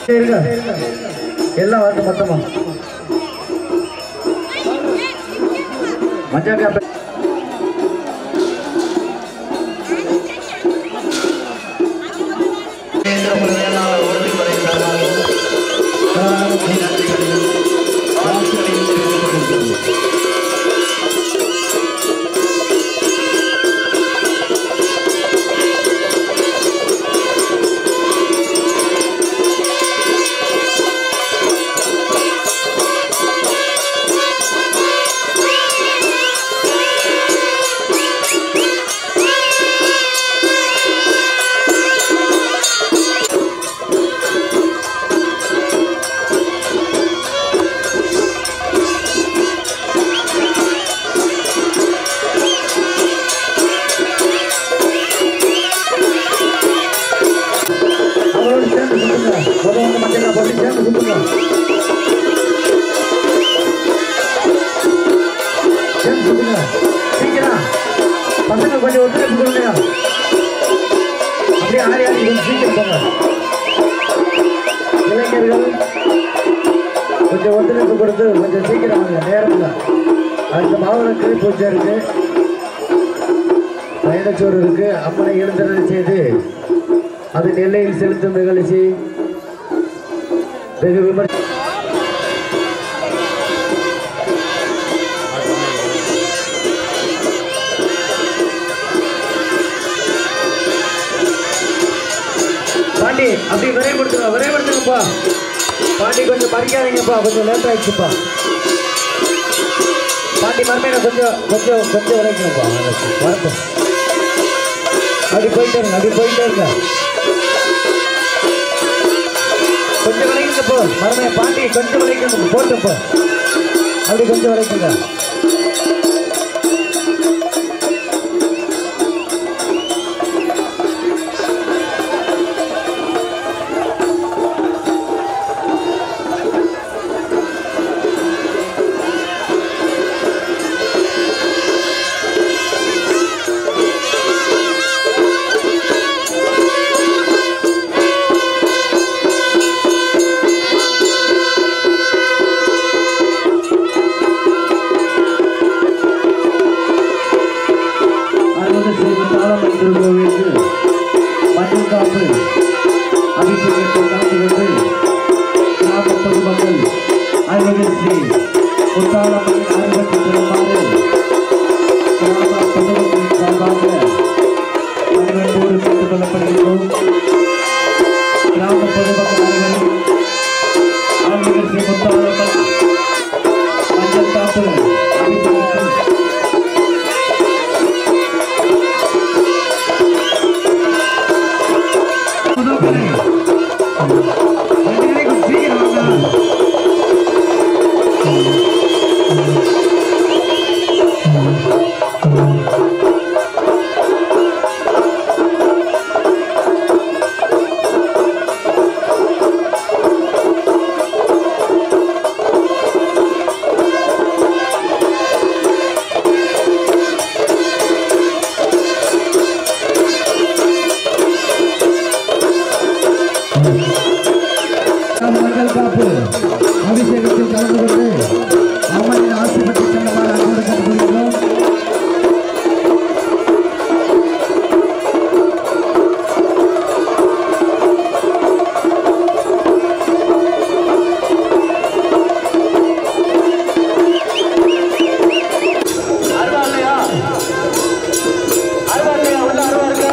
இருங்க எல்லாம் வந்து மொத்தமா மஞ்சள் காப்பி அவரோட சேர்ந்து சுத்துங்க முதல் வந்து மஞ்சள் காப்பு போட்டு சேர்ந்து சுத்துங்க சேர்ந்து சுத்துங்க சீக்கிரம் பசங்க கொஞ்சம் ஒத்துழைப்பு கொடுங்க அப்படியே ஆடி ஆடி கொஞ்சம் சீக்கிரம் போங்க இளைஞர்கள் கொஞ்சம் ஒத்துழைப்பு கொடுத்து கொஞ்சம் சீக்கிரம் வாங்க நேரம் இல்லை அடுத்த மாவட்ட பூஜை இருக்கு பயணச்சோறு இருக்கு அம்மனை எழுந்தருளை செய்து அது நெல்லையில் செலுத்தும் நிகழ்ச்சி வெகு விமர்ச பாண்டி அப்படி விரைவுபடுத்துங்க விரைவுபடுத்துங்கப்பா பாண்டி கொஞ்சம் பறிக்காதீங்கப்பா கொஞ்சம் லேட் ஆயிடுச்சுப்பா பாண்டி மறுமையில கொஞ்சம் கொஞ்சம் கொஞ்சம் விளைக்கணும்ப்பா வரட்டும் அப்படி போயிட்டே இருங்க அப்படி போயிட்டே இருங்க கொஞ்சம் விளைக்குங்க போ மறுமைய பாண்டி கொஞ்சம் விளைக்கணும் போட்டு போ அப்படி கொஞ்சம் விளைக்குங்க அறுபது செய்வதால் திருக்கோவிலுக்கு மஞ்சள் காப்பு அபிஷேகத்தை கலந்து கொண்டு கிராம பொதுமக்கள் அறுபது ஸ்ரீ முத்தாளம்மன் அறுபத்தி பெறுமாறு கிராம பொதுமக்களின் சார்பாக அன்போடு கேட்டுக் கொள்ளப்படுகிறோம் கிராம பொதுமக்கள் அனைவரும் ஆன்மீக ஸ்ரீ முத்தாளம்மன் மஞ்சள் காப்பு அபிஷேகத்தில் முதல்வரே, ரெண்டு பேரும் சீக்கிரம் வாங்க. மங்கள் காப்பு அபிஷேகத்தில் கலந்து கொண்டு அம்மனின் ஆசி பெற்று சென்றவாறு அன்போடு கேட்டுக்கொள்கிறோம் அருவா இல்லையா அருவா இல்லையா உள்ள அருவா இருக்கா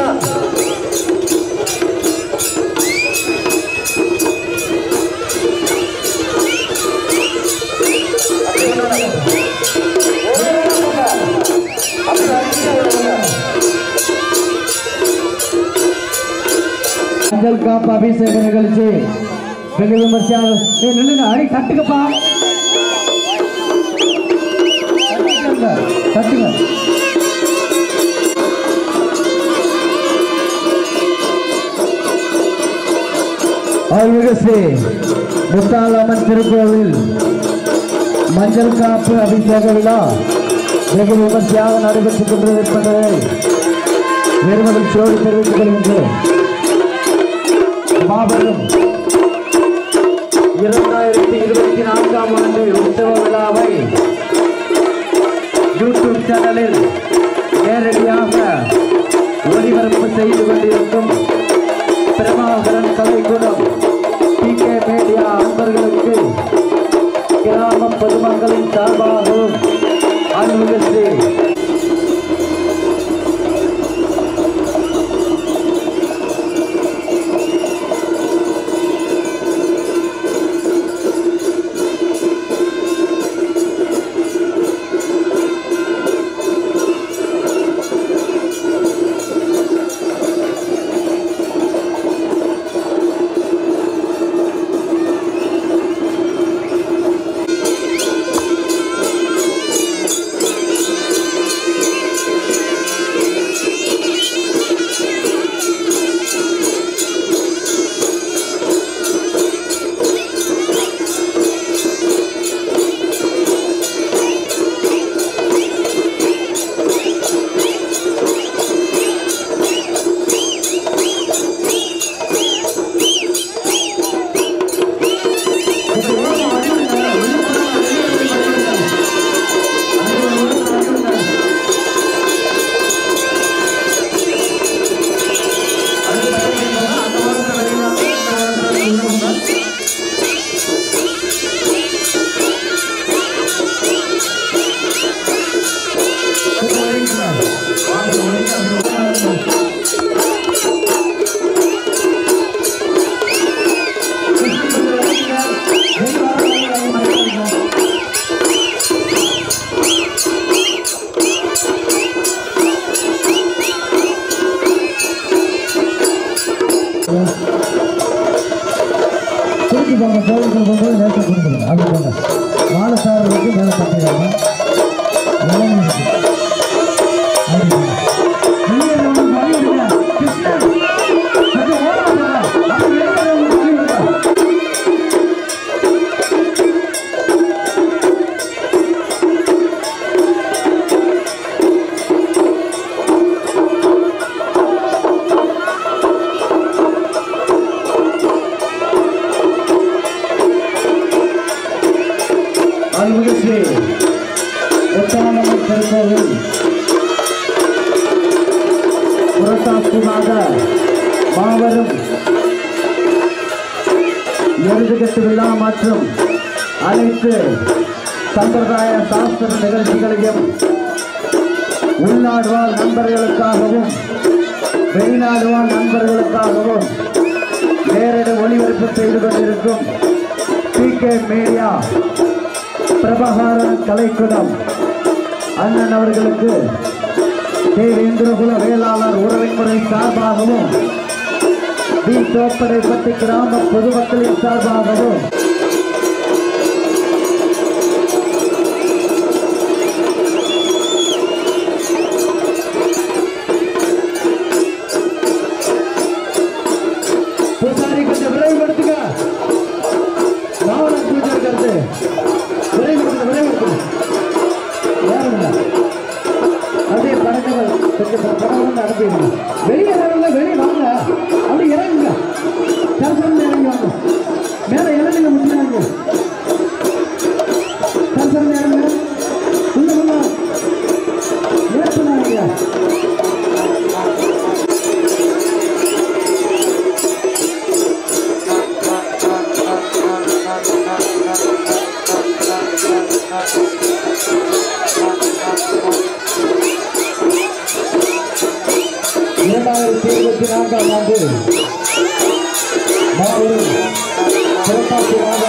மஞ்சள் காப்பு அபிஷேக நிகழ்ச்சி வெகு விமர்சையாக ஏய், நில்லுங்க அடி தட்டுங்கப்பா தட்டுங்க, தட்டுங்க அருள்மிகு ஸ்ரீ முத்தாலம்மன் திருக்கோவில் மஞ்சள் காப்பு அபிஷேக விழா வெகு விமர்சையாக நடைபெற்றுக் கொண்டிருப்பதை வெறுமதிச்சோடு தெரிவித்துக் கொள்கின்றோம் மாபெரும் இரண்டாயிரத்தி இருபத்தி நான்காம் ஆண்டு உற்சவ விழாவை யூடியூப் சேனலில் நேரடியாக ஒளிபரப்பு செய்து கொண்டிருக்கும் Prabhakaran Kalaikudam T K media அன்பர்களுக்கு கிராம பொதுமக்களின் சார்பாகவும் அன்புக்கு திருப்பி போங்க கோவிலுக்கு போகும்போது நேரத்தை கொடுத்துருங்க அப்படி போங்க மாலை சாருக்கு மேலே தட்டிடுறாங்க இளநீ இருக்கு. அப்படி போங்க. வெளியே வரவங்களுக்கு வழி விடுங்க. கிருஷ்ணன், கொஞ்சம் ஓரம் போங்க. அப்படி வெளியே வரவங்களுக்கு வழி விடுங்க. அன்புக்கு ஸ்ரீ உத்தானமன் திருக்கோவில் புரட்டாசிமாக மாபெரும் எருதுகட்டு விழா மற்றும் அனைத்து சம்பிரதாய சாஸ்திர நிகழ்ச்சிகளையும் உள்நாடு வாழ் நண்பர்களுக்காகவும் வெளிநாடு வாழ் நண்பர்களுக்காகவும் நேரடி ஒளிபரப்பு செய்து கொண்டிருக்கும் P K media Prabhakaran Kalaikudam அண்ணன் அவர்களுக்கு தேவேந்திரகுல வேளாளர் உறவின்முறை சார்பாகவும் டி தோப்படைப்பட்டி கிராம பொதுமக்களின் சார்பாகவும் பூசாரி கொஞ்சம் விரைவுபடுத்துங்க ராவணன் பூஜை இருக்கிறது விரைவுபடுத்துங்க விரைவுபடுத்துங்க யாருங்க அப்படியே படங்கள் கொஞ்சம் படம் வந்து அனுப்பிடுங்க வெளியே வரல வெளியே வாங்க அப்படி இறங்குங்க தரிசனம் இறங்கி வாங்க மேலே இறங்குங்க முடிச்சாங்க தரிசனம் இறங்குங்க உள்ள உள்ள ஏற்றுனாங்க இரண்டாயிரத்தி இருபத்தி நான்காம் ஆண்டு மாபெரும் சிறப்பாசியாக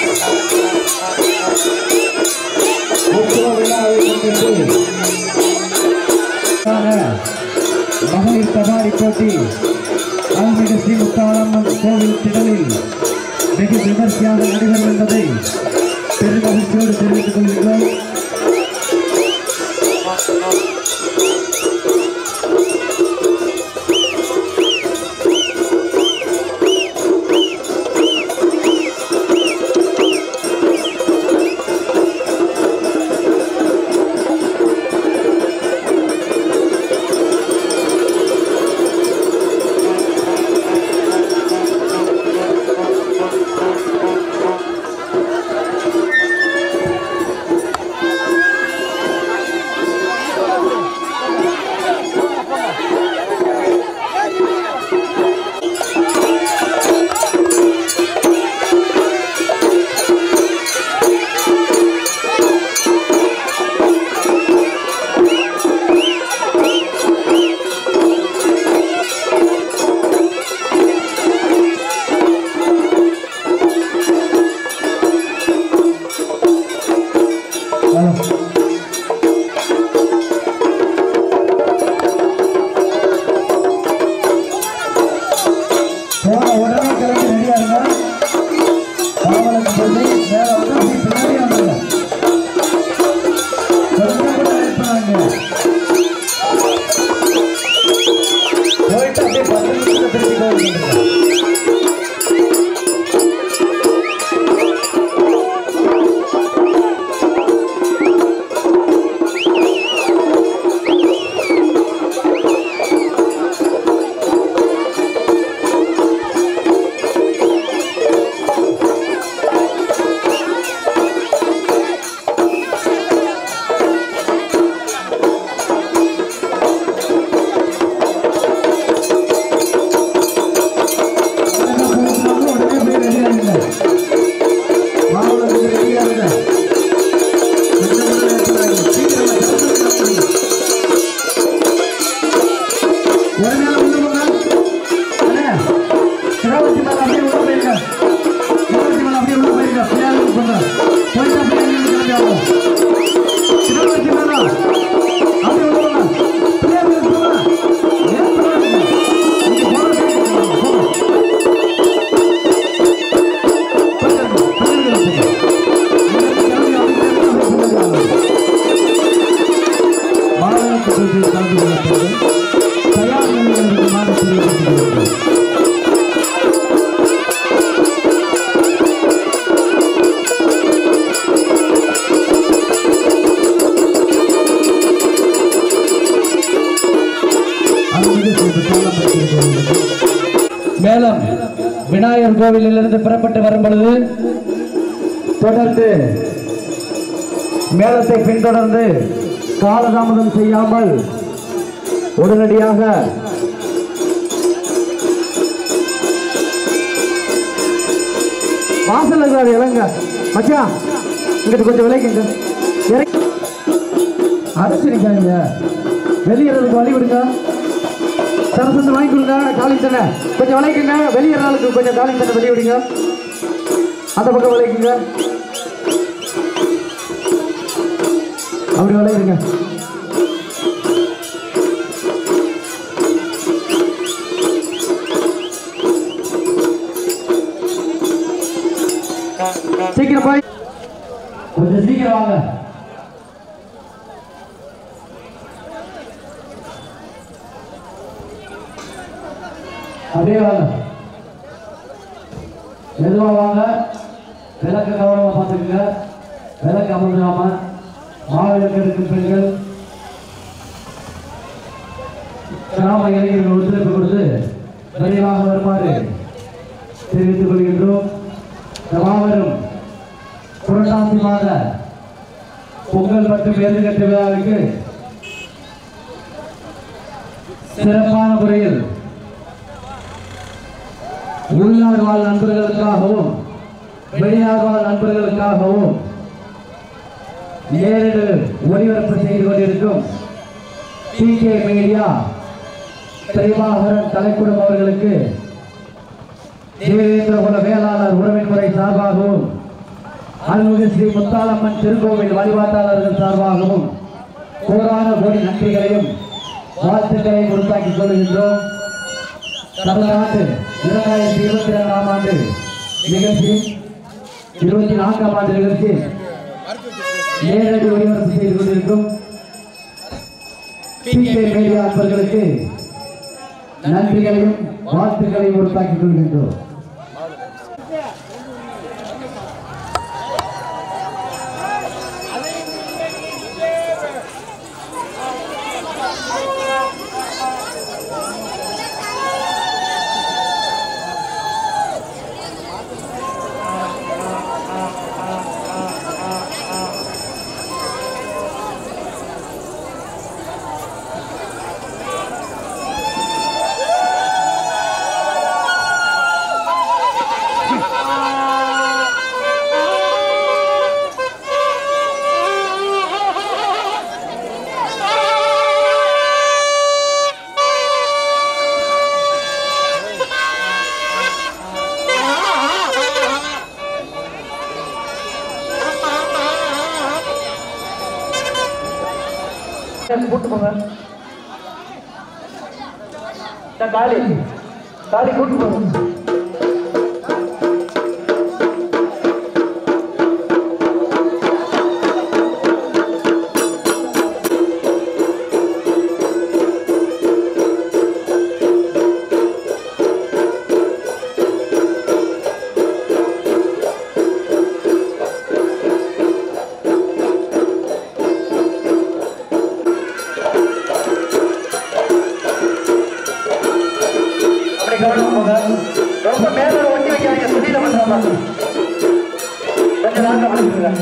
உற்சவ விழாவை முன்னிட்டு மகளிர் சவாரி போட்டி அருள்மிகு ஸ்ரீ முத்தாளம்மன் கோவில் திடலில் வெகு விமர்சையாக நடைபெறும் என்பதை பெருமகிழ்ச்சியோடு தெரிவித்துக் கொள்கிறோம் ஒரு நேரம் உள்ள போங்க அண்ணே சிவகாசி மேல அப்படியே உள்ள போயிருங்க சிவகாசி மேல அப்படியே உள்ள போயிருங்க பிள்ளையாருக்கு போங்க போயிட்டா பிள்ளைங்க கிளம்பி ஆகும் சிவகாசி மேல அப்படியே உள்ள போங்க பிள்ளையாருக்கு போங்க ஏன் பிள்ளையாருக்கு? இங்க போங்க, போங்க, போங்க. போயிட்டு வாங்க, பிள்ளையாருக்கு போங்க. இங்க கிளம்பி அப்படியே அப்படியே பிள்ளையாருக்கு மாணவர்கள் கல்லூரியில் கலந்து கொள்ளப்பட்டது தயார் நிலையில் இருக்குமாறு தெரிவிக்கப்படுகிறது அருள்மிகு ஸ்ரீ விசாலமூர்த்தி கோவிலுக்கு மேலும் விநாயகர் கோவிலிலிருந்து புறப்பட்டு வரும் பொழுது தொடர்ந்து மேளத்தை பின்தொடர்ந்து காலதாமதம் செய்யாமல் உடனடியாக வாசல் இருக்கிறாரு இளங்க மச்சான் இங்கிட்டு கொஞ்சம் விலைக்குங்க இறக்கி அரைச்சிருக்காங்க வெளியேறதுக்கு வழி விடுங்க சரசந்து வாங்கி கொடுங்க காலி தண்ணை கொஞ்சம் விளைக்குங்க வெளியேறாளுக்கு கொஞ்சம் காலி தண்ணை வெளியே விடுங்க அந்த பக்கம் விளைக்குங்க அப்படி விளையுங்க சீக்கிரம் போய் கொஞ்சம் சீக்கிரம் வாங்க அப்படியே வாங்க மெதுவா வாங்க விளக்கு கவனமா பார்த்துக்குங்க விளக்கு அமர்ந்தாம மாவிளக்கு எடுக்கும் பெண்கள் கிராம இளைஞர்கள் ஒத்துழைப்பு கொடுத்து விரைவாக வருமாறு தெரிவித்துக் கொள்கின்றோம் இந்த மாபெரும் புரட்டாசி மாத பொங்கல் மற்றும் ஏறுகட்டு விழாவுக்கு சிறப்பான முறையில் உள்நாடு வாழ் நண்பர்களுக்காகவும் வெளிநாடு வாழ் நண்பர்களுக்காகவும் நேரடி ஒளிபரப்பு செய்து கொண்டிருக்கும் பிகே மீடியா திரைவாகரன் தலைக்குடம் அவர்களுக்கு தேவேந்திர குல வேளாளர் உறவின் முறை சார்பாகவும் அருள்மிகு ஸ்ரீ முத்தாலம்மன் திருக்கோவில் வழிபாட்டாளர்கள் சார்பாகவும் கோடான கோடி நன்றிகளையும் வாழ்த்துக்களையும் உருவாக்கிக் கொள்கின்றோம் தமிழ்நாட்டு இரண்டாயிரத்தி இருபத்தி ரெண்டாம் ஆண்டு நிகழ்ச்சி இருபத்தி நான்காம் ஆண்டு நிகழ்ச்சி நேரடி ஒளிபரப்பு செய்து கொண்டிருக்கும் பிகே மீடியா அன்பர்களுக்கு நன்றிகளையும் வாழ்த்துக்களையும் உருவாக்கிக் கொள்கின்றோம் கூட்டு போங்க காலி காலி கூட்டு போங்க அப்படி கவனம் போங்க ரொம்ப மேல ஒட்டி வைக்காதீங்க சுத்தில பண்றாங்க கொஞ்சம் நாங்க பண்ணிருங்க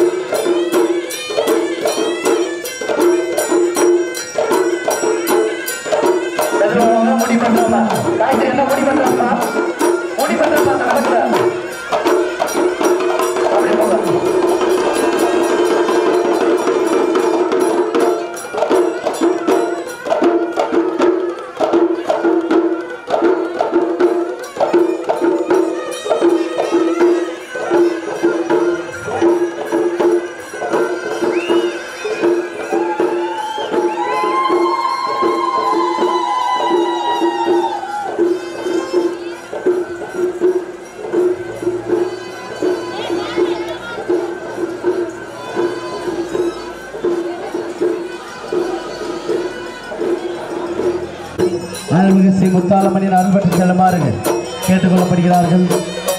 முடி பண்றாமா காய்ச்சல் என்ன முடி பண்றாமா முடி பண்றாமா நடக்குற அப்படி போங்க அருள்மிகு ஸ்ரீ முத்தாலம்மனின் அருள் பெற்று செல்லுமாறு கேட்டுக்கொள்ளப்படுகிறார்கள்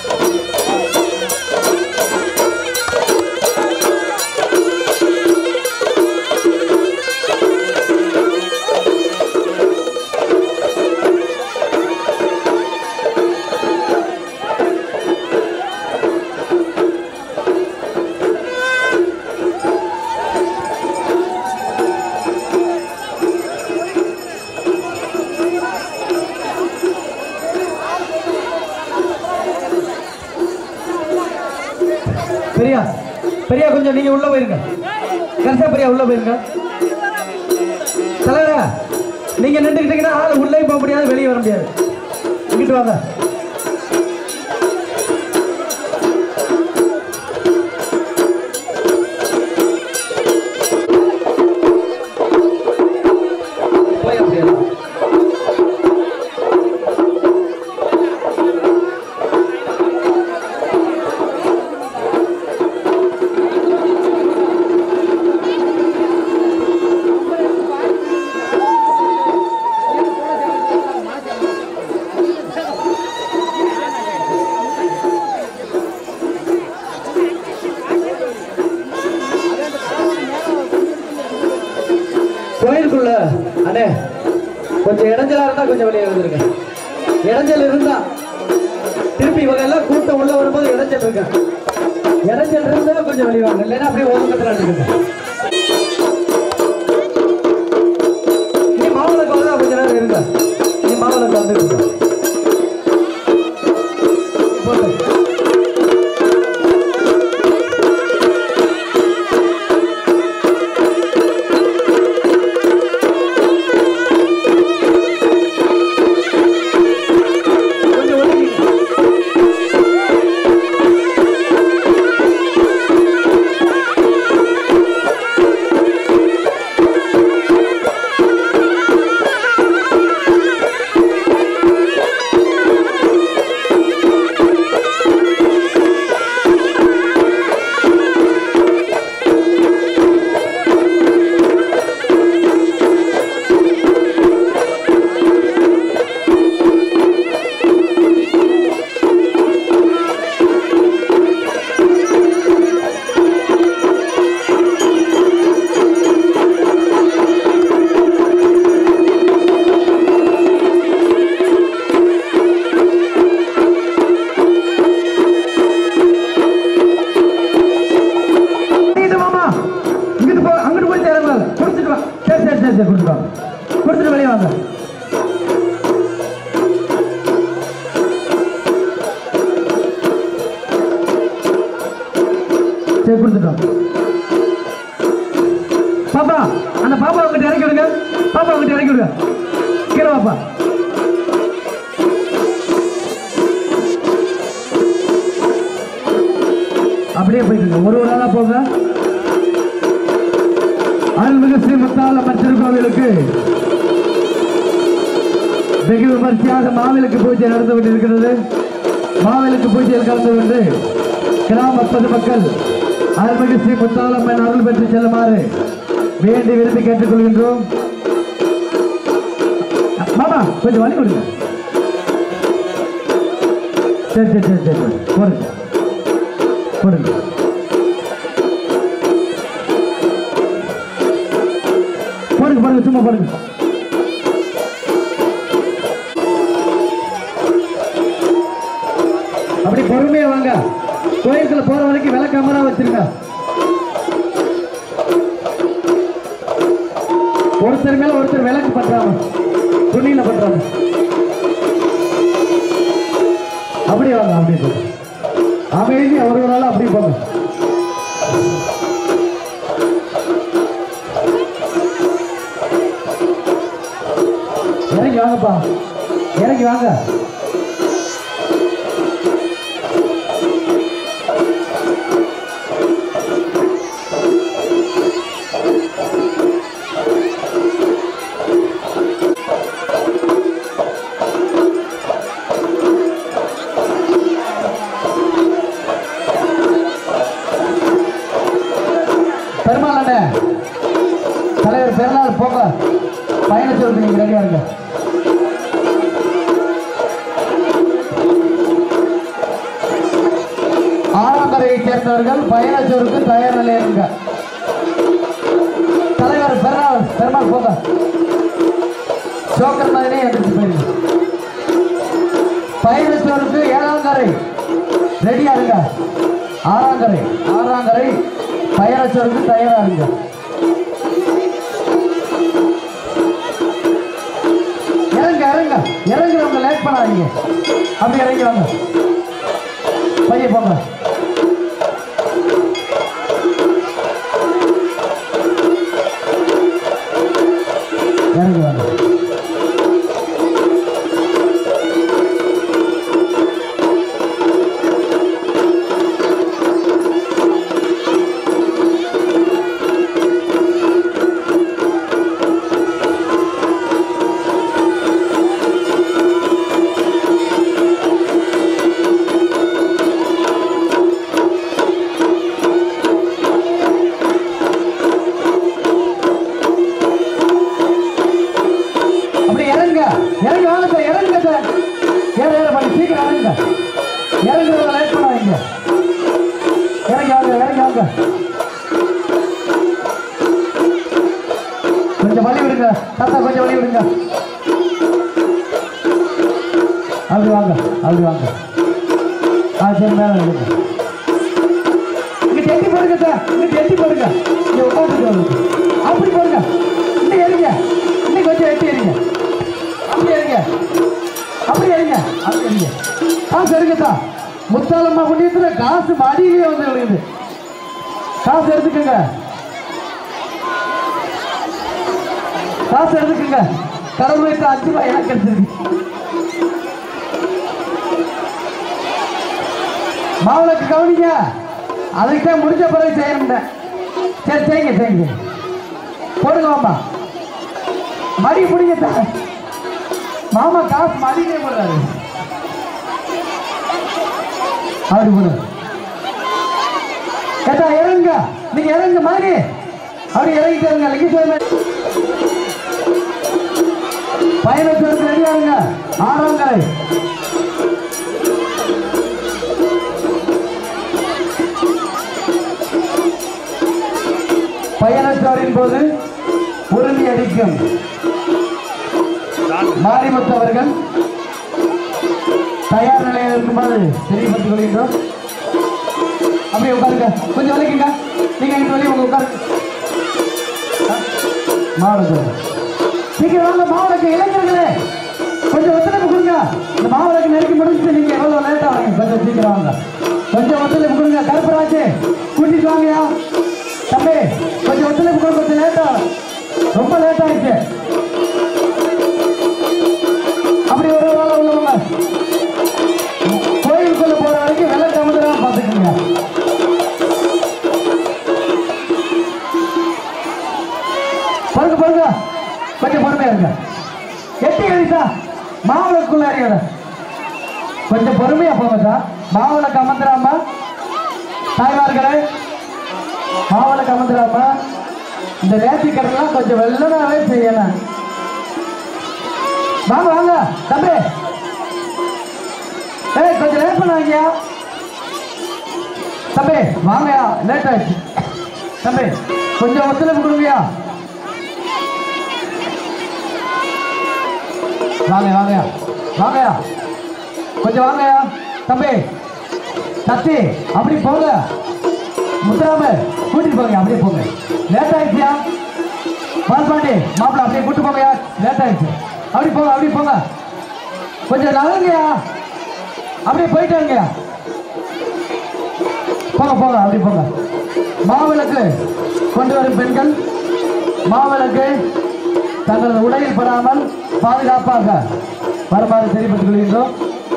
பெரியா பெரியா கொஞ்சம் நீங்க உள்ள போயிருங்க கடைசியா பெரியா உள்ள போயிருங்க தலைவரா நீங்க நின்றுக்கிட்டீங்கன்னா ஆள் உள்ளே போக முடியாது வெளியே வர முடியாது இங்கிட்டு வாங்க போய் அப்படியே கோயிலுக்குள்ள அண்ணே கொஞ்சம் இடைஞ்சலா இருந்தா கொஞ்சம் வெளியே வந்துருங்க இடைஞ்சல் இருந்தா திருப்பி இவங்க எல்லாம் கூட்டம் உள்ள வரும்போது இடைஞ்சல் இருக்க இடைஞ்சல் இருந்தா கொஞ்சம் வெளியே வாங்க இல்லைன்னா அப்படியே ஒதுக்கத்துல இருக்குங்க நீ மாவுளக்கு வந்து கொஞ்ச நேரம் இருங்க நீ மாவுளக்கு வந்து இருங்க போட்டு கொஞ்சம் ஒதுங்கி இங்கிட்டு மாமா இங்கிட்டு போ அங்கிட்டு போய் சேரக்கூடாது குடிச்சிட்டு வா சரி சரி சரி சரி குடிச்சிட்டு வா குடிச்சிட்டு வெளியே வாங்க சரி குடிச்சிட்டு வா பாப்பா அந்த பாப்பா உங்ககிட்ட இறக்கி விடுங்க பாப்பா உங்ககிட்ட இறக்கி விடுங்க கீழே பாப்பா அப்படியே போயிட்டு ஒரு ஒரு ஆளா போங்க அருள்மிகு ஸ்ரீ முத்தாலம்மன் திருக்கோவிலுக்கு வெகு விமர்சையாக மாவிளக்கு பூஜை நடந்து கொண்டிருக்கிறது மாவிளக்கு பூஜையில் கலந்து கொண்டு கிராம பொதுமக்கள் அருள்மிகு ஸ்ரீ முத்தாலம்மன் அருள் பெற்று செல்லுமாறு வேண்டி விரும்பி கேட்டுக்கொள்கின்றோம் மாமா கொஞ்சம் வழி கொடுங்க சரி சரி சரி சரி சரி போடுங்க போடுங்க போடுங்க போடுங்க சும்மா போடுங்க அப்படி பொறுமையா வாங்க கோயிலுக்குள்ள போற வரைக்கும் விளக்கமரா வச்சிருங்க ஒருத்தர் மேல ஒருத்தர் விளக்கு பண்றாங்க துணியில பண்றாங்க அப்படியே வாங்க அப்படியே போங்க அமைதியா ஒரு ஒரு நாள் அப்படியே போங்க இறங்கி வாங்கப்பா இறங்கி வாங்க பெருமாள் அண்ணே தலைவர் பெருநாள் போங்க பயண சொல்லுங்க நீங்க ரெடியா இருங்க மதுரையை சேர்ந்தவர்கள் பயணச்சோருக்கு தயார் நிலையில் இருங்க தலைவர் பெருமாள் பெருமாள் போங்க சோக்கர் மாதிரியே எந்திரிச்சு போயிருங்க பயணச்சோருக்கு ஏழாம் கரை ரெடியா இருங்க ஆறாம் கரை ஆறாம் கரை பயணச்சோருக்கு தயாரா இருங்க இறங்க இறங்க இறங்குறவங்க லேட் பண்ணாதீங்க அப்படி இறங்கி வாங்க பையன் போங்க இறங்கி வாங்க அப்படி இறங்க இறங்கி வாங்க சார் இறங்குங்க சார் ஏற ஏற பண்ணி சீக்கிரம் இறங்குங்க இறங்குறத லேட் பண்ணாதீங்க இறங்கி வாங்க இறங்கி வாங்க கொஞ்சம் வழி விடுங்க தாத்தா கொஞ்சம் வழி விடுங்க அப்படி வாங்க அப்படி வாங்க ஆ சரி மேலே விடுங்க இங்க எட்டி போடுங்க சார் இங்க எட்டி போடுங்க இங்க உட்காந்துட்டு அப்படி போடுங்க இன்னும் எறிங்க இன்னும் கொஞ்சம் எட்டி எறிங்க அப்படி எறிங்க அப்படி எறிங்க அப்படி எறிங்க காசு எடுங்கத்தா முத்தாலம்மா புண்ணியத்துல காசு மடியிலேயே வந்து விழுகுது காசு எடுத்துக்கோங்க காசு எடுத்துக்கோங்க கடவுள் வைத்த அஞ்சு ரூபாய் எனக்கு கிடைச்சிருக்கு மாவுளக்கு கவனிங்க அதுக்கு தான் முடிஞ்ச பிறகு செய்யணுங்க சரி செய்யுங்க செய்யுங்க போடுங்க மாமா மடி பிடிங்க சார் மாமா காசு மடியிலே போடுறாரு அப்படி போடுங்க கேட்டா இறங்குங்க நீங்க இறங்குங்க மாதிரி அப்படி இறங்கிட்டு இருங்க லிங்கேஸ்வரன் பயணத்திற்கு ரெடியா இருங்க ஆறாம் கரை பயணச்சோரின் போது உறுதி அடிக்கும் மாரிமுத்து அவர்கள் தயார் நிலையில் இருக்கும்போது தெரியப்படுத்திக் கொள்கின்றோம் அப்படியே உட்காருங்க கொஞ்சம் விலைக்குங்க நீங்க இங்க வெளியே உங்க உட்காருங்க மாவட்ட சீக்கிரம் வாங்க மாவட்ட இளைஞர்களே கொஞ்சம் ஒத்துழைப்பு கொடுங்க இந்த மாவட்ட நெருக்கி முடிஞ்சுட்டு நீங்க எவ்வளவு லேட்டா வாங்க கொஞ்சம் சீக்கிரம் வாங்க கொஞ்சம் ஒத்துழைப்பு கொடுங்க கருப்பராஜ் கூட்டிட்டு வாங்கயா தம்பி கொஞ்சம் ஒத்துழைப்பு கொடுங்க கொஞ்சம் லேட்டா ரொம்ப லேட் ஆயிடுச்சு அப்படி ஒரு வேலை உள்ளவங்க கோயிலுக்குள்ள போற வரைக்கும் வெள்ள சமுதிரம் பார்த்துக்கோங்க பொறுங்க பொறுங்க கொஞ்சம் பொறுமையா இருங்க எட்டி எழுதிட்டா மாவுளக்குள்ள அறியாத கொஞ்சம் பொறுமையா போங்க சார் மாவுளை கமந்துடாம தாய்மார்களே மாவுளை கமந்துடாம இந்த நேர்த்திக்கடலாம் கொஞ்சம் வெள்ளனாவே செய்யணும் வாங்க வாங்க தம்பி ஏய் கொஞ்சம் லேட் பண்ணாங்கயா தம்பி வாங்கயா லேட் ஆயிடுச்சு தம்பி கொஞ்சம் ஒத்துழைப்பு கொடுங்கயா வாங்க வாங்கயா வாங்கயா கொஞ்சம் வாங்கயா தம்பி தத்தி அப்படி போங்க முத்துராம கூட்டிட்டு போங்க அப்படியே போங்க லேட் ஆயிடுச்சியா பால்பாண்டி மாப்பிள்ள அப்படியே கூட்டு போங்கயா லேட் ஆயிடுச்சு அப்படி போங்க அப்படி போங்க கொஞ்சம் நகருங்கயா அப்படியே போயிட்டாங்கயா போங்க போங்க அப்படி போங்க மாவிளக்கு கொண்டு வரும் பெண்கள் மாவிளக்கு தங்களது உடையில் படாமல் பாதுகாப்பாக வருமாறு தெரிவித்துக் கொள்கின்றோம்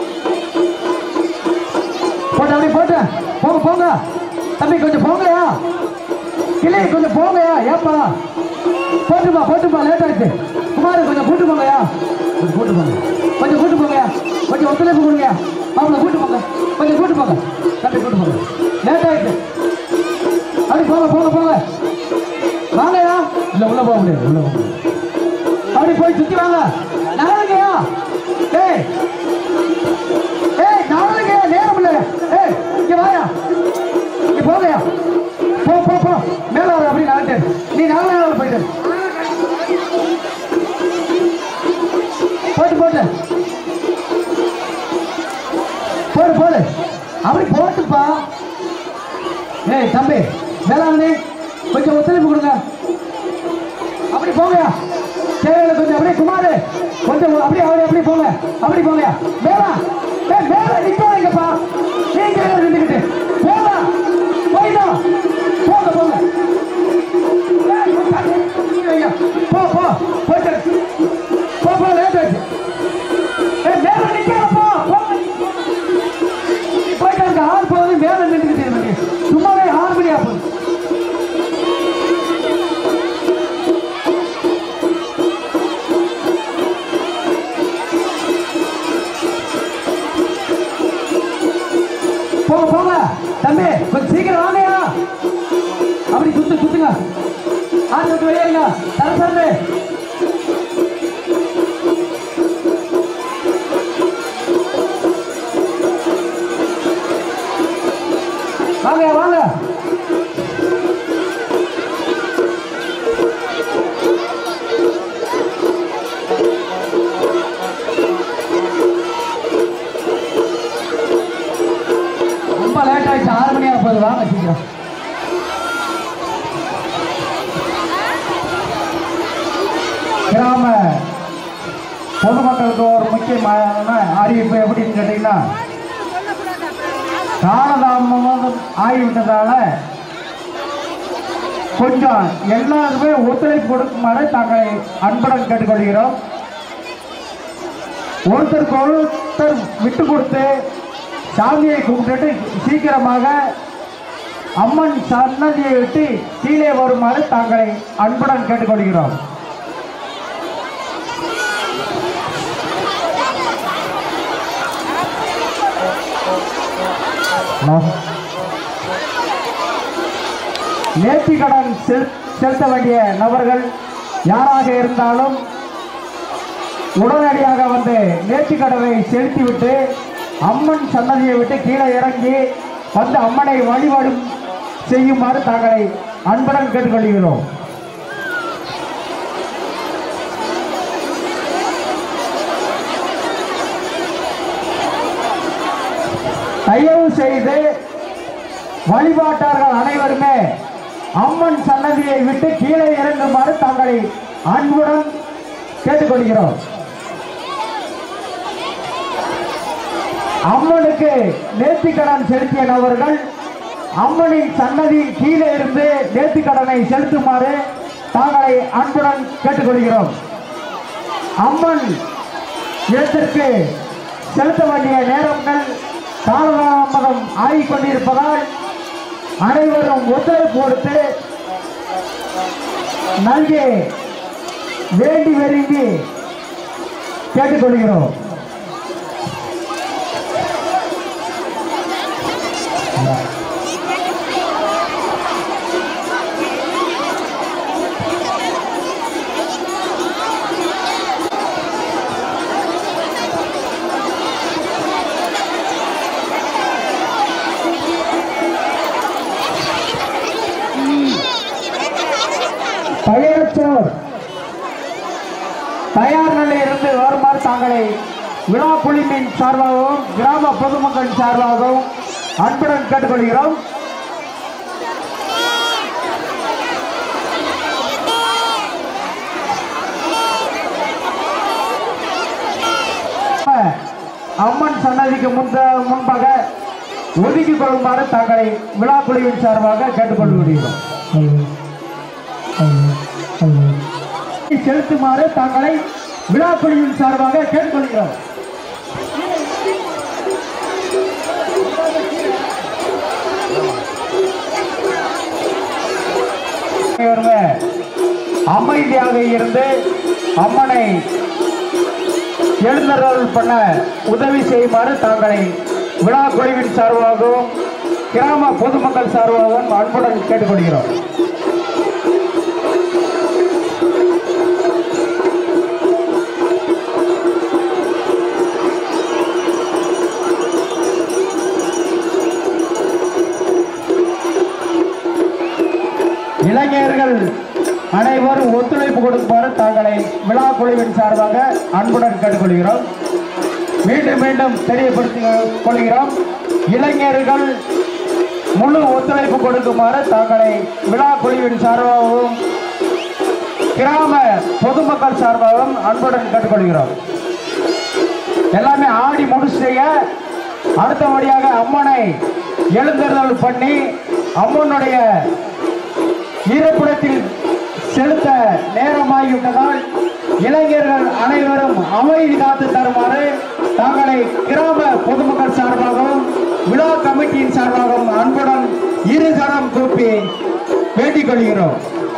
போட்டு அப்படி போட்டு போங்க போங்க தம்பி கொஞ்சம் போங்கயா கிளி கொஞ்சம் போங்கயா ஏப்பா போட்டுப்பா போட்டுப்பா லேட் ஆயிடுச்சு குமார் கொஞ்சம் கூட்டு போங்கயா கொஞ்சம் கூட்டு போங்க கொஞ்சம் கூட்டு போங்கயா கொஞ்சம் ஒத்துழைப்பு கொடுங்கயா அவங்கள கூட்டு போங்க கொஞ்சம் கூட்டு போங்க தம்பி கூட்டு போங்க லேட் ஆயிடுச்சு அப்படி போங்க போங்க போங்க வாங்கயா இல்ல உள்ள போக முடியாது உள்ள போக முடியாது அப்படி போய் சுத்தி வாங்க நகருங்கயா ஏய் ஏய் நகருங்கயா நேரம் இல்ல ஏய் இங்க வாயா போட்டு போட்டு போடு போடு அப்படி போட்டுப்பா ஏய் தம்பி வேளாங்கண்ணி கொஞ்சம் ஒத்துழைப்பு கொடுங்க அப்படி போங்கயா சேவையில கொஞ்சம் அப்படியே குமாரு கொஞ்சம் அப்படியே அப்படியே அப்படி போங்க அப்படி போங்கயா வேளா ஏய் வேளா நிக்காதீங்கப்பா நீங்க நின்றுக்கிட்டு போங்க போயிட்டோம் போங்க போங்க ஏய், உட்காரு. நீங்க வைங்க. போ போ போயிட்டு போ போ லேட் ஆச்சு ஏய் வேளா நிக்காத போ போங்க போயிட்டு இருக்க ஆள் போகுது வேலை நின்றுக்கிட்டு இருக்கு சும்மாவே ஆறு மணி ஆகும் போங்க போங்க தம்பி கொஞ்சம் சீக்கிரம் வாங்கயா அப்படி சுத்து சுத்துங்க ஆறு விட்டு வெளியேங்க தர தரது வாங்க வாங்க ரொம்ப லேட் ஆயிடுச்சு ஆறு மணி ஆக போகுது வாங்க சீக்கிரம் கிராம பொதுமக்களுக்கு ஒரு முக்கியமான அறிவிப்பு எப்படின்னு கேட்டீங்கன்னா காலதாமதம் ஆகிவிட்டதால கொஞ்சம் எல்லாருமே ஒத்துழைப்பு கொடுக்குமாறு தாங்களை அன்புடன் கேட்டுக்கொள்கிறோம் ஒருத்தருக்கு ஒருத்தர் விட்டு கொடுத்து சாமியை கும்பிட்டுட்டு சீக்கிரமாக அம்மன் சன்னதியை விட்டு கீழே வருமாறு தாங்களை அன்புடன் கேட்டுக்கொள்கிறோம் நேர்த்தி கடன் செல்- செலுத்த வேண்டிய நபர்கள் யாராக இருந்தாலும் உடனடியாக வந்து நேர்த்தி கடனை செலுத்திவிட்டு அம்மன் சன்னதியை விட்டு கீழே இறங்கி வந்து அம்மனை வழிபாடு செய்யுமாறு தாங்களை அன்புடன் கேட்டுக்கொள்கிறோம் தயவு செய்து வழிபாட்டார்கள் அனைவருமே அம்மன் சன்னதியை விட்டு கீழே இறங்குமாறு தங்களை அன்புடன் கேட்டுக்கொள்கிறோம் அம்மனுக்கு நேர்த்திக்கடன் செலுத்திய நபர்கள் அம்மனின் சன்னதியின் கீழே இருந்து நேர்த்திக்கடனை செலுத்துமாறு தாங்களை அன்புடன் கேட்டுக்கொள்கிறோம் அம்மன் இடத்திற்கு செலுத்த வேண்டிய நேரங்கள் காலதாமதம் ஆகிக் கொண்டிருப்பதால் அனைவரும் ஒத்துழைப்பு கொடுத்து நல்கி வேண்டி விரும்பி கேட்டுக்கொள்கிறோம் பயணச்சோர் தயார் நிலையில் இருந்து வருமாறு தாங்களை விழா குழுவின் சார்பாகவும் கிராம பொதுமக்கள் சார்பாகவும் அன்புடன் கேட்டுக்கொள்கிறோம் அம்மன் சன்னதிக்கு முன்ப முன்பாக ஒதுக்கிக் கொள்ளுமாறு தங்களை விழா குழுவின் சார்பாக கேட்டுக்கொள்கிறோம் செலுத்துமாறு தங்களை விழா குழுவின் சார்பாக கேட்டுக்கொள்கிறோம் அனைவருமே அமைதியாக இருந்து அம்மனை எழுந்தருள் பண்ண உதவி செய்யுமாறு தாங்களை விழா குழுவின் சார்பாகவும் கிராம பொதுமக்கள் சார்பாகவும் அன்புடன் கேட்டுக்கொள்கிறோம் இளைஞர்கள் அனைவரும் ஒத்துழைப்பு கொடுக்குமாறு தங்களை விழா குழுவின் சார்பாக அன்புடன் கேட்டுக்கொள்கிறோம் மீண்டும் மீண்டும் தெரியப்படுத்திக் கொள்கிறோம் இளைஞர்கள் முழு ஒத்துழைப்பு கொடுக்குமாறு தங்களை விழா குழுவின் சார்பாகவும் கிராம பொதுமக்கள் சார்பாகவும் அன்புடன் கேட்டுக்கொள்கிறோம் எல்லாமே ஆடி முடிச்சுட்டீங்க அடுத்தபடியாக அம்மனை எழுந்தருதல் பண்ணி அம்மனுடைய இருப்பிடத்தில் செலுத்த நேரமாகிவிட்டதால் இளைஞர்கள் அனைவரும் அமைதி காத்து தருமாறு தங்களை கிராம பொதுமக்கள் சார்பாகவும் விழா கமிட்டியின் சார்பாகவும் அன்புடன் இருகரம் கூப்பி வேண்டிக் கொள்கிறோம்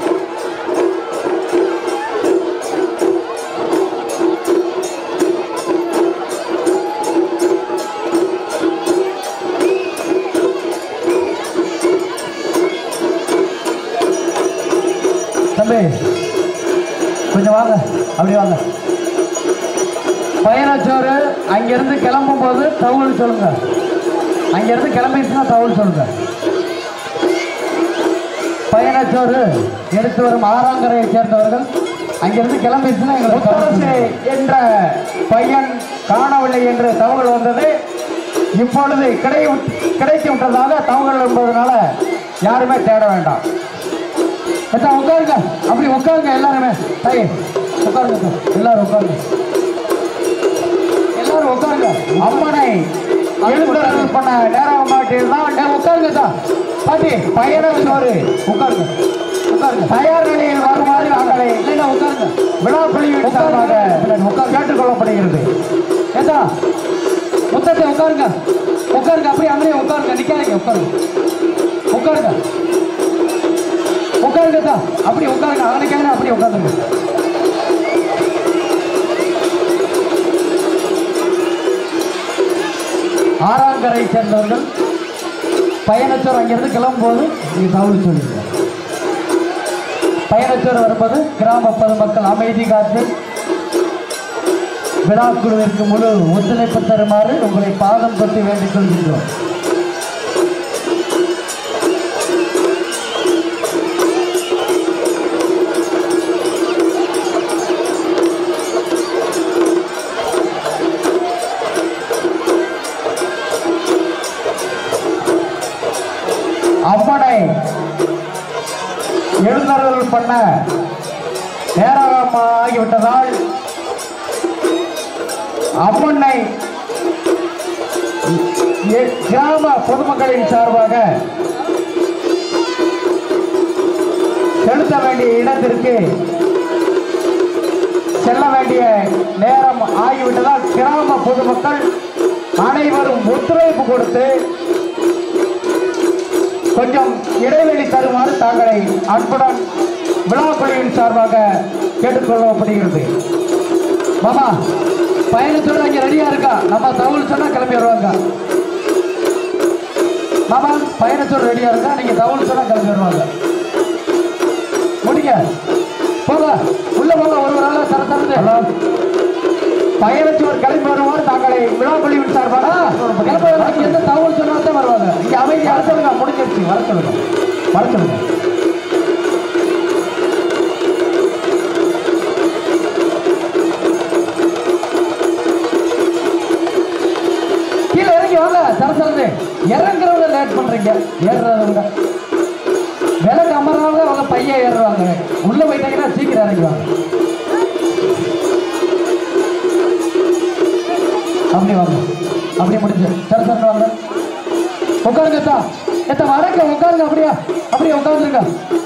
தம்பி கொஞ்சம் வாங்க அப்படி வாங்க பயணச்சோறு அங்கிருந்து கிளம்பும் போது தகவல் சொல்லுங்க அங்கிருந்து கிளம்பிடுச்சுன்னா தகவல் சொல்லுங்க பயணச்சோறு எடுத்து வரும் ஆறாங்கரையை சேர்ந்தவர்கள் அங்கிருந்து கிளம்பிடுச்சுன்னா எங்களுக்கு தகவல் முத்தரசு சொல்லுங்க. என்ற பையன் காணவில்லை என்று தகவல் வந்தது இப்பொழுது கிடை கிடைத்து விட்டதாக தகவல் என்பதனால யாருமே தேட வேண்டாம் அச்சா உட்காருங்க அப்படி உட்காருங்க எல்லாருமே தாயே உட்காருங்க அக்கா. எல்லாரும் உட்காருங்க எல்லாரும் உட்காருங்க அம்மனை எழுந்தருள் பண்ண நேரம் மாட்டில்தான் ஏ, உட்காருங்க அக்கா. பாட்டி பயணம் சோறு உட்காருங்க உட்காருங்க தயார் நிலையில் வருமாறு அவர்களை இல்லைன்னா உட்காருங்க விழா குழுவின் சார்பாக கேட்டுக்கொள்ளப்படுகிறது ஏதா முத்தத்தை உட்காருங்க உட்காருங்க அப்படியே அங்கேயே உட்காருங்க நிக்காதீங்க உட்காருங்க உட்காருங்க உட்காருங்க அக்கா. அப்படி உட்காருங்க அவனுக்காக அப்படி உட்காருங்க ஆறாங்கரை சேர்ந்தவர்கள் பயணச்சோர் அங்கிருந்து கிளம்பும்போது நீ தகவல் சொல்லுங்க பயணச்சோர் வரும்போது கிராம பொதுமக்கள் அமைதி காத்து விழாக்குழுவிற்கு முழு ஒத்துழைப்பு தருமாறு உங்களை பாதம் தொட்டு வேண்டிக் கொள்கின்றோம் அம்மனை எழுந்தருள் பண்ண நேரமாகிவிட்டதால் அம்மனை எ- கிராம பொதுமக்களின் சார்பாக செலுத்த வேண்டிய இடத்திற்கு செல்ல வேண்டிய நேரம் ஆகிவிட்டதால் கிராம பொதுமக்கள் அனைவரும் ஒத்துழைப்பு கொடுத்து கொஞ்சம் இடைவெளி தருமாறு தாங்களை அன்புடன் விழாக்குழுவின் சார்பாக கேட்டுக்கொள்ளப்படுகிறது மாமா பயணத்தோட இங்க ரெடியா இருக்கா நம்ம தகவல் சொன்னா கிளம்பி வருவாங்க மாமா பயணத்தோட ரெடியா இருக்கா நீங்க தகவல் சொன்னா கிளம்பி வருவாங்க முடிங்க போங்க உள்ள போங்க ஒரு ஒரு ஆளா தர தரது பயணச்சுவர் கிளம்பி வருமாறு தாங்களை விழாக்குழுவின் சார்பாக கிளம்ப இங்க இருந்து தகவல் சொன்னா தான் வருவாங்க இங்க அமைதி வர சொல்லுங்க முடிஞ்சிருச்சு வர சொல்லுங்க வர சொல்லுங்க கீழே இறங்கி வாங்க தர தரது இறங்குறவங்க லேட் பண்றீங்க ஏறுறவங்க விலைக்கு அமர்றவங்க அவங்க பையன் ஏறுவாங்க உள்ள போயிட்டாங்கன்னா சீக்கிரம் இறங்குவாங்க அப்படி வாங்க அப்படி முடிஞ்சு சரி சரி வாங்க உட்காருங்க அத்தா எத்த வடக்க உட்காருங்க அப்படியா அப்படியே உட்காந்துருங்க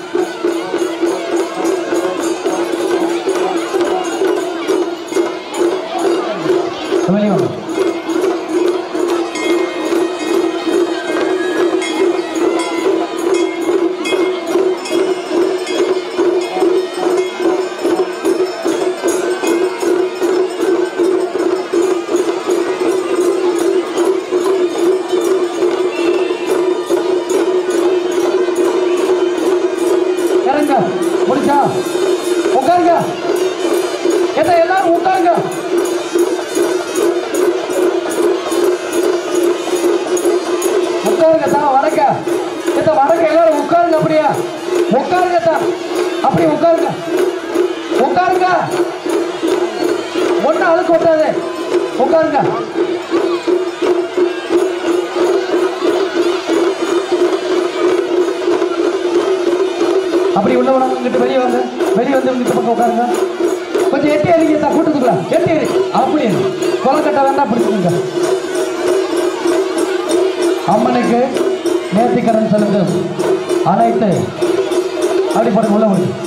வெளியே வாங்க இறங்க முடிச்சா உட்காருங்க என்ன எல்லாரும் உட்காருங்க உட்காருங்க தான் வடக்க எத்த வடக்க எல்லாரும் உட்காருங்க அப்படியா உட்காருங்க தான் அப்படி உட்காருங்க உட்காருங்க ஒன்னும் அழுக்கு ஒட்டாது உட்காருங்க அப்படி உள்ளவன இங்கிட்டு வெளியே வந்து வெளியே வந்து இங்கிட்ட பக்கம் உட்காருங்க கொஞ்சம் எட்டி அடிங்க தான் கூட்டத்துக்குள்ள எட்டி அடி அப்படி கொலக்கட்டை வேண்டாம் பிடிச்சுக்கோங்க அம்மனுக்கு நேர்த்திக்கடன் செலுத்தும் அனைத்து அப்படி போடுங்க உள்ள போடுங்க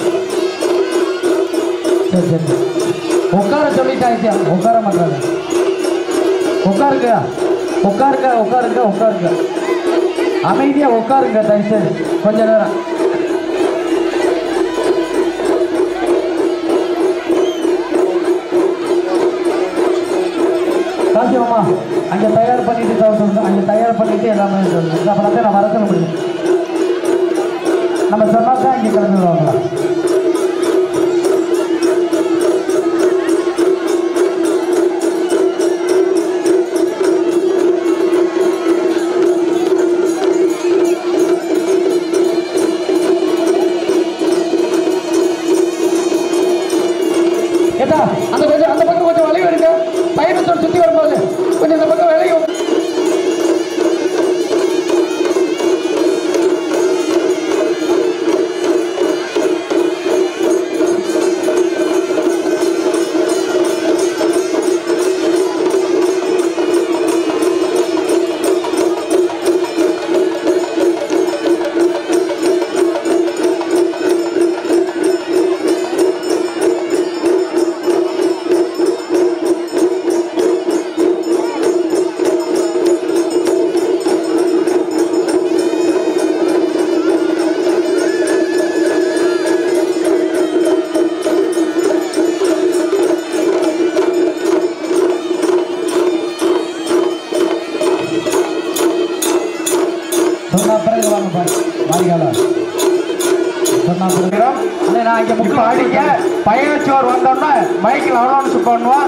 சரி சரி உட்கார சொல்லிட்டாச்சு உட்கார மாட்டாங்க உட்காருங்க உட்காருங்க உட்காருங்க உட்காருங்க அமைதியா உட்காருங்க தயவுசெய்து கொஞ்ச நேரம் காசியம்மா அங்கே தயார் பண்ணிட்டு சொல்லுங்க அங்கே தயார் பண்ணிட்டு எல்லாமே சொல்லுங்க அப்புறம் தான் நான் வர சொல்ல முடியும் நம்ம சொன்னா தான் இங்கே கிளம்பிடுவாங்களா ஏதா அந்த கொஞ்சம் அந்த பக்கம் கொஞ்சம் வளைவு எடுங்க பயணத்தோடு சுற்றி வரும்போது கொஞ்சம் இந்த பக்கம் விலகி வந்து- சொன்னா பிறகு வாங்க பாரு மாரிகாலா சொன்னா பிறகு அண்ணே நான் இங்கே இப்ப முக்கிய அடிக்க பயணச்சோர் வந்தோன்னா மைக்கில் அனௌன்ஸ் பண்ணுவான்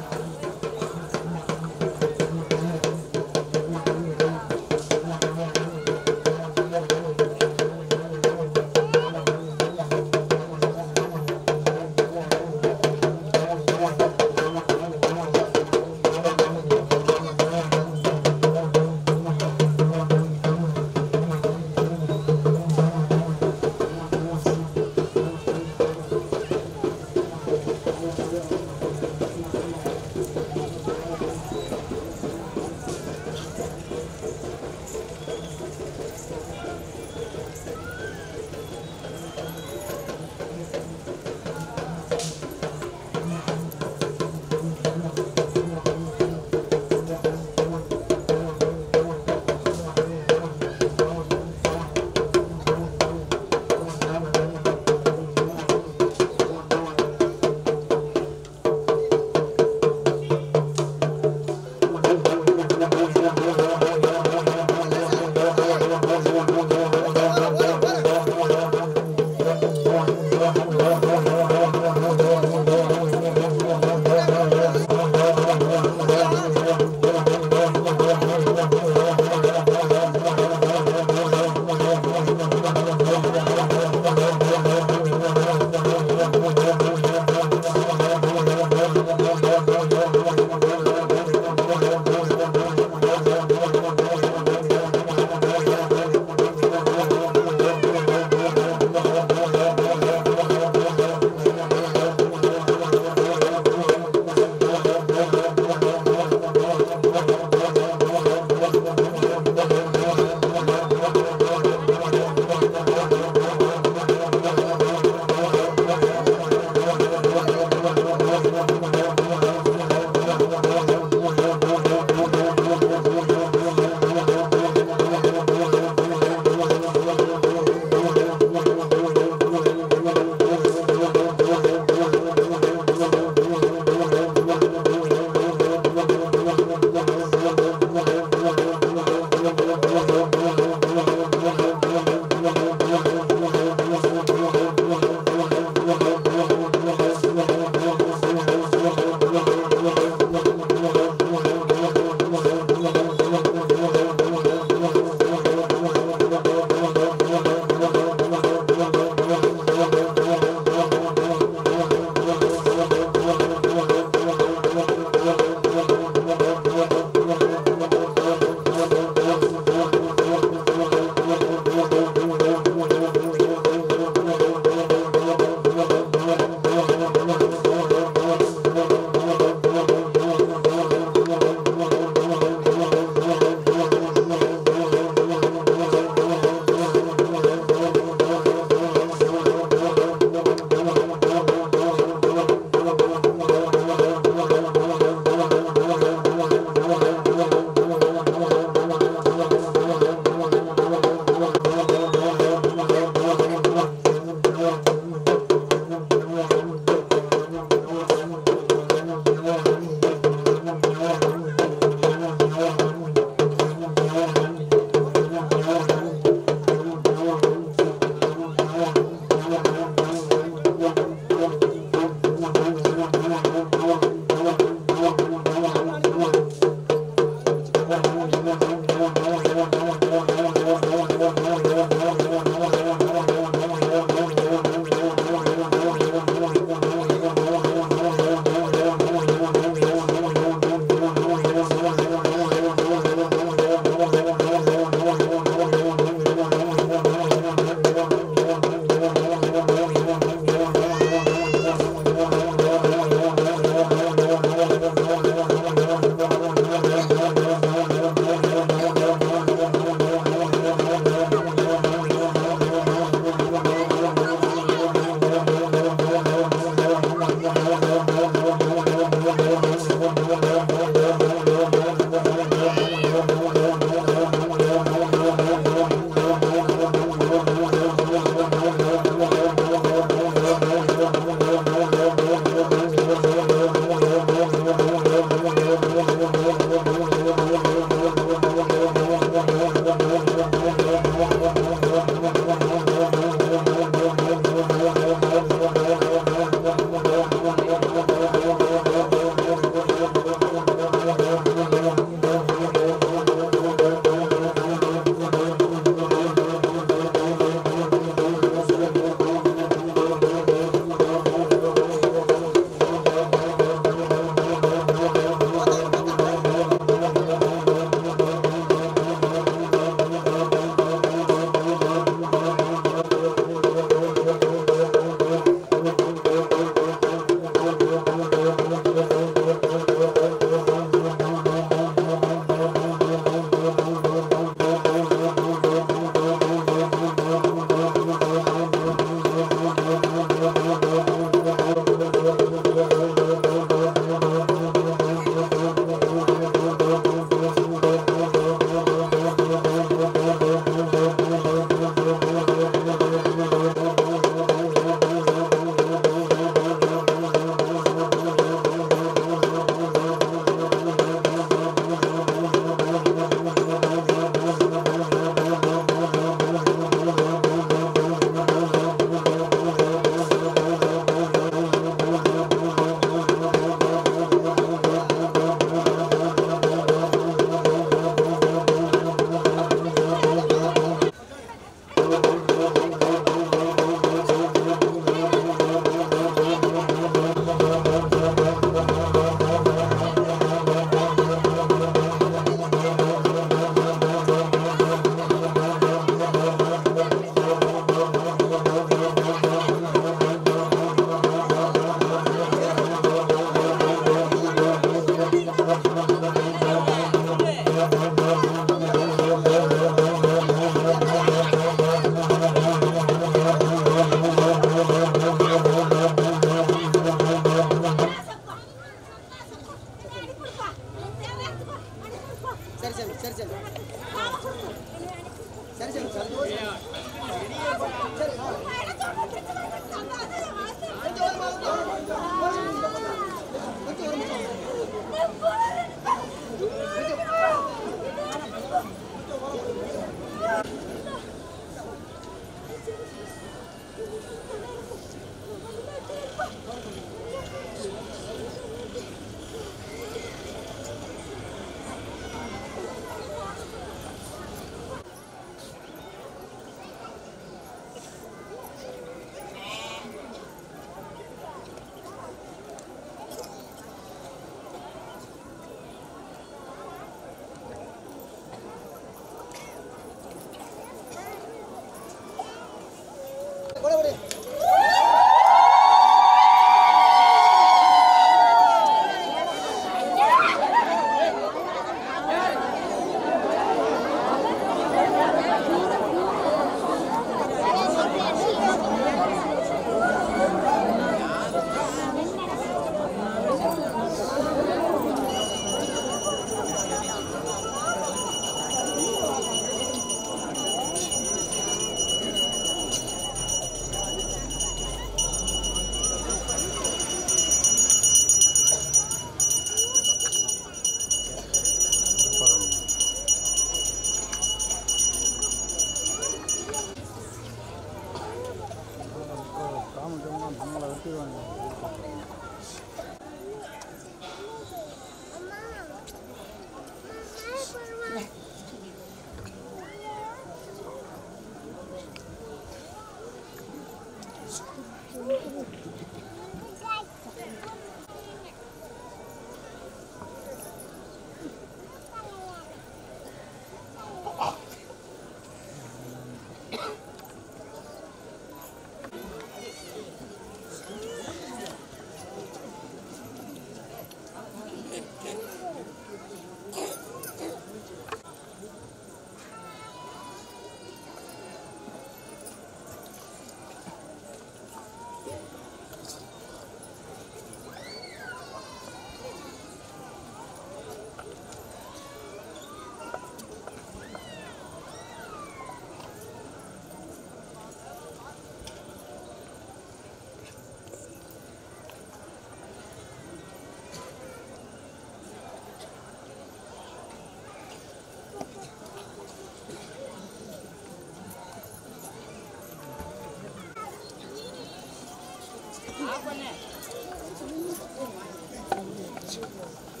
ஆஃப் பண்ணு